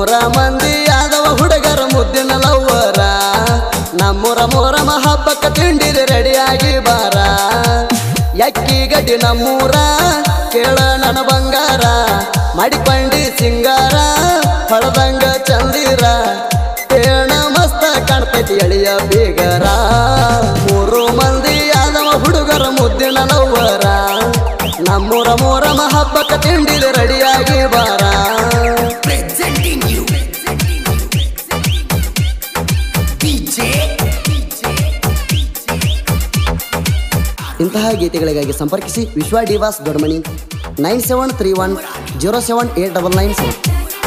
ಮೂರ ಮಂದಿ ಆದವ ಹುಡುಗರ ಮುದ್ದಿನ ಲವ್ವರ ನಮ್ಮೂರ ಮೂರಮ ಹಬ್ಬಕ್ಕ ತಿಂಡಿಲಿ ರೆಡಿಯಾಗಿ ಬಾರ ಎಕ್ಕಿ ಗಡ್ಡಿ ನಮ್ಮೂರ ಕೇಳ ನನ್ನ ಬಂಗಾರ ಮಾಡಿಕೊಂಡಿ ಸಿಂಗಾರ ಹೊಳದಂಗ ಚಂದಿರ ಏಣ ಮಸ್ತ ಕಾಣ್ತೈತಿ ಎಳಿಯ ಬೀಗರ ಮೂರು ಮಂದಿ ಆದವ ಹುಡುಗರ ಮುದ್ದಿನ ಲವ್ವರ ನಮ್ಮೂರ ಮೂರಮ ಹಬ್ಬಕ್ಕ ತಿಂಡಿಲಿ ರೆಡಿಯಾಗಿ ಬಾರ Presenting you. DJ. ಇಂತಹ ಗೀತೆಗಳಿಗಾಗಿ ಸಂಪರ್ಕಿಸಿ Vishwa Divas Dodmani nine seven three one zero seven eight double nine seven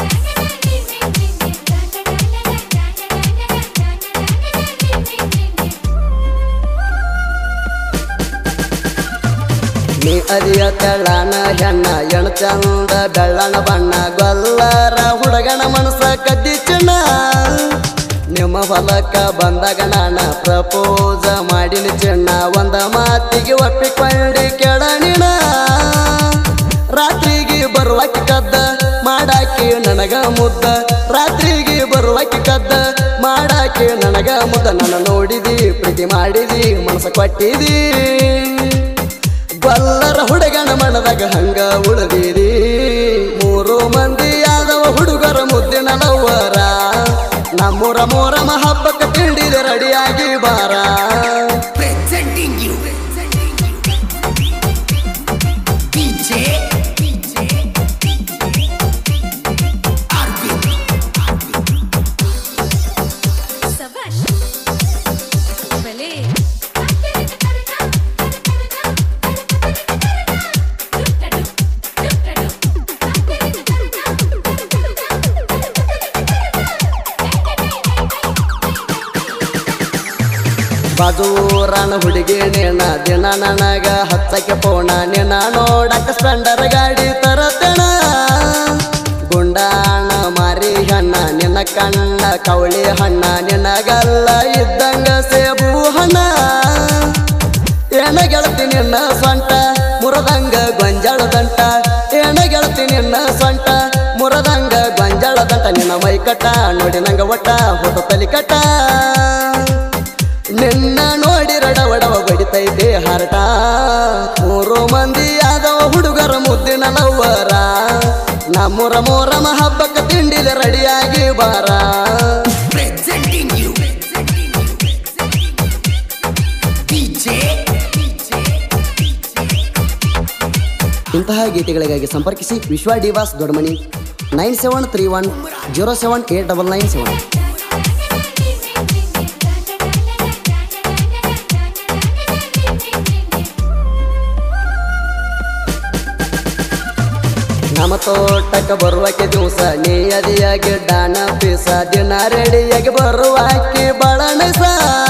ನೀ ಅದಿಯ ತೆಳ್ಳನ ಹೆಣ್ಣ ಎಣ ಚಂದ ಬೆಳ್ಳನ ಬಣ್ಣ ಗೊಲ್ಲರ ಹುಡುಗನ ಮನಸ ಕದ್ದಿ ಚಿನ್ನ ನಿಮ್ಮ ಹೊಲಕ್ಕ ಬಂದಾಗ ನಾನ ಪ್ರಪೋಸ ಮಾಡಿನ ಚಿನ್ನ ಒಂದ ಮಾತಿಗೆ ಒಪ್ಪಿಕೊಂಡಿ ಕೆಡಣಿನ ರಾತ್ರಿಗೆ ಬರುವಾಕಿ ಕದ್ದ ಮಾಡಾಕಿ ನನಗ ಮುದ್ದ ರಾತ್ರಿಗೆ ಬರುವಾಕಿ ಕದ್ದ ಮಾಡಾಕಿ ನನಗ ಮುದ್ದ ನನ್ನ ನೋಡಿದಿ ಪ್ರೀತಿ ಮಾಡಿದಿ ಮನಸ ಕೊಟ್ಟಿದಿ ಬಲ್ಲರ ಹುಡುಗನ ಮನದಾಗ ಹಂಗ ಉಳಿದಿರಿ ಮೂರು ಮಂದಿ ಆದವ ಹುಡುಗರ ಮುದ್ದಿನ ಲವ್ವರ ನಮ್ಮೂರ ಮೂರಮ ಹಬ್ಬಕ್ಕ ತಿಂಡಿದ ರೆಡಿಯಾಗಿ ಬಾರ Presenting you. DJ. Arvind. ಸಬಾಷ್ ಭಲೇ ಬಾಜೂರನ ಹುಡುಗಿ ನೇಣ ದಿನ ನನಗ ಹತ್ತಕ್ಕೆ ಪೋಣ ನಿನ್ನ ನೋಡಕ ಸ್ಪೆಂಡರ್ ಗಾಡಿ ತರತಣ ಗುಂಡಾಣ ಮಾರಿ ಹಣ್ಣ ನಿನ್ನ ಕಣ್ಣ ಕವಳಿ ಹಣ್ಣ ನಿನಗಲ್ಲ ಇದ್ದಂಗ ಸೇಬು ಹಣ್ಣ ಏನ ಗೆಳತಿ ನಿನ್ನ ಸೊಂಟ ಮುರದಂಗ ಗೊಂಜಾಳ ದಂಟ ಏನ ಗೆಳತಿ ನಿನ್ನ ಸೊಂಟ ಮುರದಂಗ ಗೊಂಜಾಳ ದಂಟ ನಿನ್ನ ಮೈ ಕಟ್ಟ ನೋಡಿ ನಂಗ ಒಟ್ಟ ಹೊತ್ತ ತಲಿ ಕಟ್ಟ ನಿನ್ನ ನೋಡಿ ರಡವಡವ ಬಡಿತೈತೆ ಹರಟ ಮೂರು ಮಂದಿ ಆದವ ಹುಡುಗರ ಮುದ್ದಿನ ಲವ್ವರ ನಮ್ಮೂರ ಮೂರಮ ಹಬ್ಬಕ್ಕ ತಿಂಡಿಲಿ ರೆಡಿಯಾಗಿ ಬಾರ Presenting you. DJ. ಇಂತಹ ಗೀತೆಗಳಿಗಾಗಿ ಸಂಪರ್ಕಿಸಿ Vishwa Divas Dodmani nine seven three one zero seven eight double nine seven ನಮ್ಮ ತೋಟಕ್ಕೆ ಬರುವಕ್ಕೆ ದಿವಸ ನೀ ಅದಿಯಾಗಿ ಡಾನ ಪೀಸ ದಿನ ರೆಡಿಯಾಗಿ ಬರುವಾಕಿ ಬಳನಸ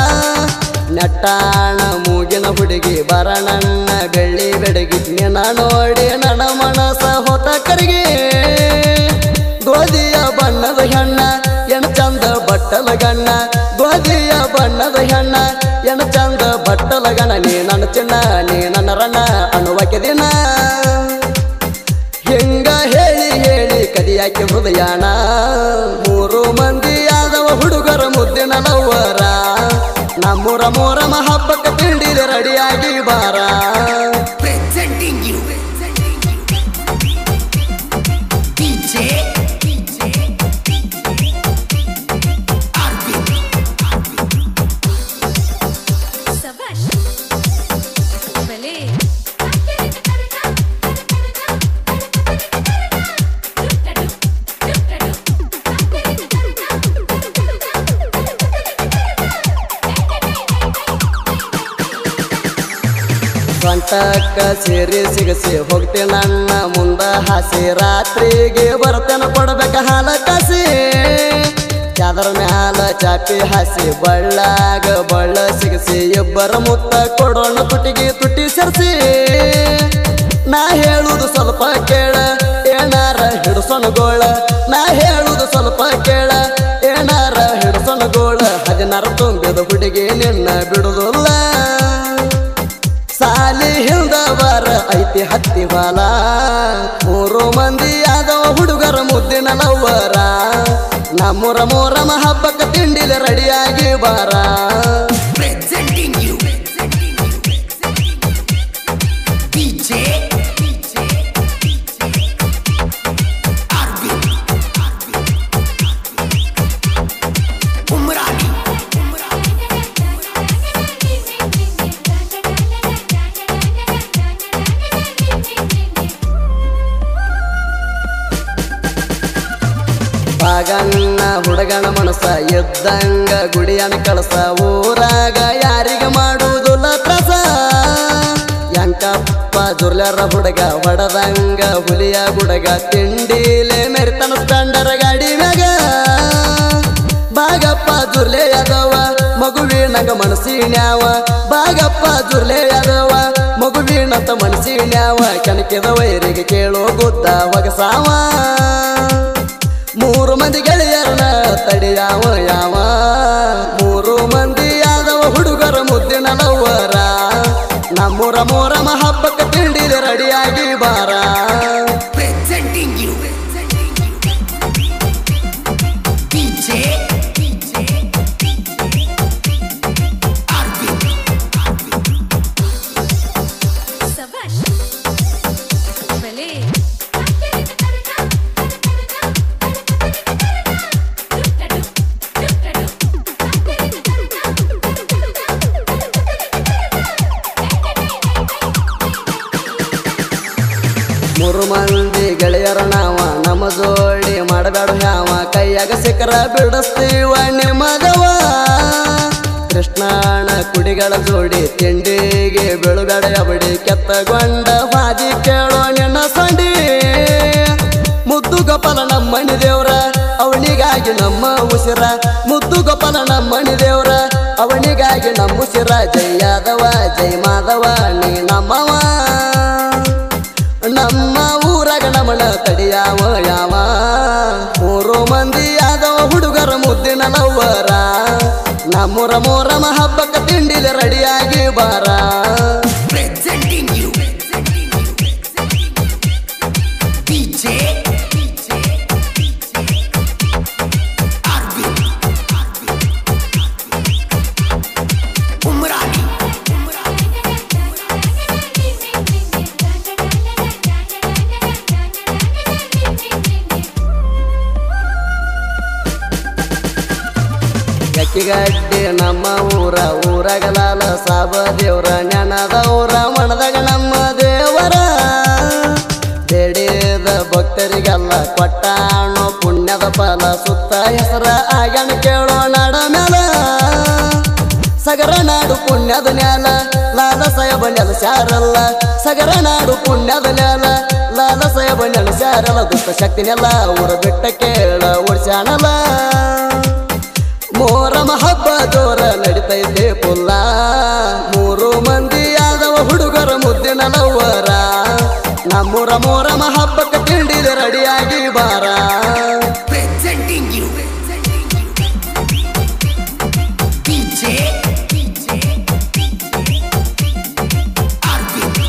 ನಟ್ಟಾಣ ಮೂಗಿನ ಹುಡುಗಿ ಬರಣಣ್ಣ ಬೆಳ್ಳಿ ಬೆಡಗಿ ನಿನ್ನ ನೋಡಿ ನನ್ನ ಮನಸ ಹೊತ ಕರಿಗೆ ಗೋಧಿಯ ಬಣ್ಣದ ಹೆಣ್ಣ ಎಣ ಚಂದ ಬಟ್ಟಲ ಗಣ್ಣ ಗೋಧಿಯ ಬಣ್ಣದ ಹೆಣ್ಣ ಎಣ ಚಂದ ಬಟ್ಟಲ ಗಣ ನೀ ನನ್ನ ಚಿನ್ನ ನೀ ನನ್ನ ರಣ್ಣ ಅನ್ನುವಕ್ಕೆ ದಿನ ಹಿಂಗ ಹೇಳಿ ಹೇಳಿ ಕದಿಯಾಕೆ ಹೃದಯನ ಮೂರು ಮಂದಿ ಆದವ ಹುಡುಗರ ಮುದ್ದಿನ ಲವ್ವರ ನಮ್ಮೂರ ಮೂರಮ ಹಬ್ಬಕ್ಕ ತಿಂಡಿಲಿ ರೆಡಿಯಾಗಿ ಬಾರ Presenting you. DJ. Arvind. ಸಬಾಷ್ ಭಲೇ ಸ್ವಂತಕ್ಕ ಸೇರಿ ಸಿಗಸಿ ಹೋಗ್ತಿ ನನ್ನ ಮುಂದ ಹಾಸಿ ರಾತ್ರಿಗೆ ಬರ್ತೇನ ಕೊಡ್ಬೇಕ ಹಾಲ ಕಾಸಿ ಚಾದರ ಮ್ಯಾಲ ಚಾಪಿ ಹಾಸಿ ಬಳ್ಳಾಗ ಬಳ್ಳ ಸಿಗಸಿ ಇಬ್ಬರ ಮುತ್ತ ಕೊಡೋಣ ತುಟಿಗೆ ತುಟಿ ಸರ್ಸಿ ನಾ ಹೇಳುದು ಸ್ವಲ್ಪ ಕೇಳ ಏನಾರ ಹಿಡ್ಸೋಣ ಗೋಳ ನಾ ಹೇಳುದು ಸ್ವಲ್ಪ ಕೇಳ ಏನಾರ ಹಿಡ್ಸೋಣ ಗೋಳ ಹದಿನಾರು ತುಂಬಿದ ಹುಡುಗಿ ನಿನ್ನ ಬಿಡುದಿಲ್ಲ ಸಾಲಿ ಹಿಲ್ದವರ ಐತಿ ಹತ್ತಿ ಬಾಲ ಮೂರು ಮಂದಿ ಆದವ ಹುಡುಗರ ಮುದ್ದಿನ ಲವ್ವರ ನಮ್ಮೂರ ಮೋರಮ ಹಬ್ಬಕ್ಕ ತಿಂಡಿಲೆ ರೆಡಿಯಾಗಿ ಬಾರ Presenting you. DJ. Arvind. Umrani. Baganna ಹುಡುಗನ ಮನಸ ಎದ್ದಂಗ ಗುಡಿಯನ ಕಳಸ ಊರಾಗ ಯಾರಿಗ ಮಾಡುವುದಿಲ್ಲ ತ್ರಸ ಯಂಕಪ್ಪ ಜುರ್ಲರ ಹುಡುಗ ಹೊಡದಂಗ ಹುಲಿಯ ಗುಡಗ ತಿಂಡಿಲೆ ಮೆರಿತನ ಸ್ಪೆಂಡರ ಗಾಡಿ ಮ್ಯಾಗ ಬಾಗಪ್ಪ ಜುರ್ಲೆ ಯಾದವ ಮಗುವಿನಂಗ ಮನಸ್ಸಿನ್ಯಾವ ಬಾಗಪ್ಪ ಜುರ್ಲೆ ಯಾದವ ಮಗುವಿನಂತ ಮನಸ್ಸಿನ್ಯಾವ ಕನಕಿದ ವೈರಿಗೆ ಕೇಳೋ ಗುದ್ದ ಹೊಗಸಾವ ಮೂರು ಮಂದಿ ಗೆಳೆಯರನ ತಡಿಯಾವ ಯಾವ ಮೂರು ಮಂದಿ ಆದವ ಹುಡುಗರ ಮುದ್ದಿನ ಲವ್ವರ ನಮ್ಮೂರ ಮೂರಮ ಹಬ್ಬಕ್ಕೆ ತಿಂಡಿಲಿ ರೆಡಿಯಾಗಿ ಬಾರ Presenting you. DJ. Arvind. ಸಬಾಷ್ ಬಲೆ ಮೂರು ಮಂದಿ ಗೆಳೆಯರ ನಾವ ನಮ್ಮ ಜೋಡಿ ಮಾಡಬೇಡ ಯಾವ ಕೈಯಾಗ ಸಿಕ್ಕರ ಬಿಡಿಸ್ತೀವ ನಿಮಗವ ಕೃಷ್ಣನ ಕುಡಿಗಳ ಜೋಡಿ ತಿಂಡಿಗೆ ಬೆಳುಗಡ ಬಡಿ ಕೆತ್ತಗೊಂಡ ಹಾದಿ ಕೇಳೋ ನಿನ್ನ ಸಂಡಿ ಮುದ್ದು ಗೋಪಾಲ ನಮ್ಮಣಿ ದೇವ್ರ ಅವನಿಗಾಗಿ ನಮ್ಮ ಉಸಿರ ಮುದ್ದು ಗೋಪಾಲ ನಮ್ಮಣಿ ದೇವ್ರ ಅವನಿಗಾಗಿ ನಮ್ಮ ಉಸಿರ ಜೈ ಯಾದವ ಜೈ ಮಾಧವ ನೀ ನಮ್ಮವ ನಮ್ಮ ಊರಾಗ ನಮನ ತಡಿಯಾವ ಯಾವ ಮೂರು ಮಂದಿ ಆದವ ಹುಡುಗರ ಮುದ್ದಿನ ಲವ್ವರ ನಮ್ಮೂರ ಮೂರಮ ಹಬ್ಬಕ್ಕ ತಿಂಡಿಲಿ ರೆಡಿಯಾಗಿ ಬಾರ Presenting you. DJ. Arvind. Umrani. ಎಕ್ಕಿಗಡ್ಡಿ ನಮ್ಮ ಊರ ಊರಾಗಲಾಲ ಸಾಬ ದೇವ್ರ ನೆನದವ್ರ ಮಣದಾಗ ನಮ್ಮ ದೇವರ ಬೇಡಿದ ಭಕ್ತರಿಗೆಲ್ಲ ಕೊಟ್ಟಾಣೋ ಪುಣ್ಯದ ಫಲ ಸುತ್ತ ಹೆಸರ ಆಗ್ಯಾನ ಕೇಳೋ ನಾಡ ಮೇಲ ಸಗರ ನಾಡು ಪುಣ್ಯದ ನ್ಯಾಲ ಲಾಲ ಸಾಯಬ ನೆಲಸ್ಯಾರಲ್ಲ ಸಗರ ನಾಡು ಪುಣ್ಯದ ನ್ಯಾಲ ಲಾಲ ಸಾಯಬ ನೆಲಸ್ಯಾರಲ್ಲ ದುಷ್ಟ ಶಕ್ತಿನೆಲ್ಲ ಊರ ಬಿಟ್ಟ ಕೇಳ ಓಡ್ಸ್ಯಾನಲ್ಲ ಮೋರಮ ಹಬ್ಬ ಜೋರ ನಡಿತೈತೆ ಪುಲ್ಲ ಮೂರು ಮಂದಿ ಆದವ ಹುಡುಗರ ಮುದ್ದಿನ ಲವ್ವರ ನಮ್ಮೂರ ಮೋರಮ ಹಬ್ಬಕ್ಕೆ ತಿಂಡಿಲಿ ರೆಡಿಯಾಗಿ ಬಾರ Presenting you. DJ. Arvind.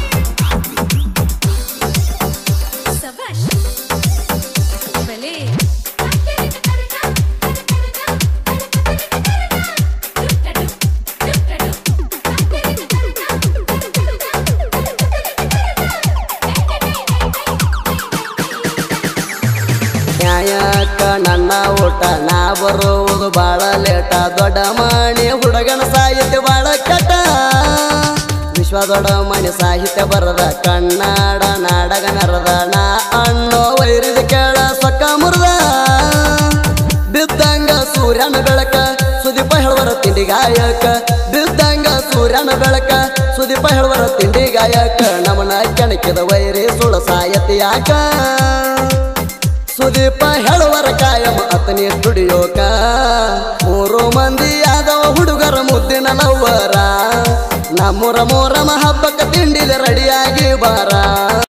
ಸಬಾಷ್ ಬಲೆ ನ್ಯಾಯಕ್ಕ ನನ್ನ ಊಟ ನಾ ಬರುವುದು ಬಾಳ ಲೇಟ ದೊಡ್ಡ ಮಣಿ ಹುಡುಗನ ಸಾಹಿತ್ಯ ಬಾಳ ಕಟ ವಿಶ್ವ ದೊಡ್ಡ ಮಣಿ ಸಾಹಿತ್ಯ ಬರದ ಕನ್ನಡ ನಾಡಗ ನರದ ನಾ ಅನ್ನೋ ವೈರಿದ ಕೇಳ ಸೊಕ್ಕ ಮುರಿದ ಬಿದ್ದಂಗ ಸೂರ್ಯನ ಬೆಳಕ ಸುದೀಪ ಹೇಳುವರ ತಿಂಡಿ ಗಾಯಕ ಬಿದ್ದಂಗ ಸೂರ್ಯನ ಬೆಳಕ ಸುದೀಪ ಹೇಳುವರ ತಿಂಡಿ ಗಾಯಕ ನಮನ ಕೆಣಕಿದ ವೈರಿ ಸುಳ ಸಾಯತಿ ಯಾಕ ಸುದೀಪ ಹೇಳುವರ ಕಾಯಂ ಅತನಿ ಸ್ಟುಡಿಯೋಕ ಮೂರು ಮಂದಿ ಆದವ ಹುಡುಗರ ಮುದ್ದಿನ ಲವ್ವರ ನಮ್ಮೂರ ಮೂರಮ ಹಬ್ಬಕ್ಕ ತಿಂಡಿಲಿ ರೆಡಿಯಾಗಿ ಬಾರ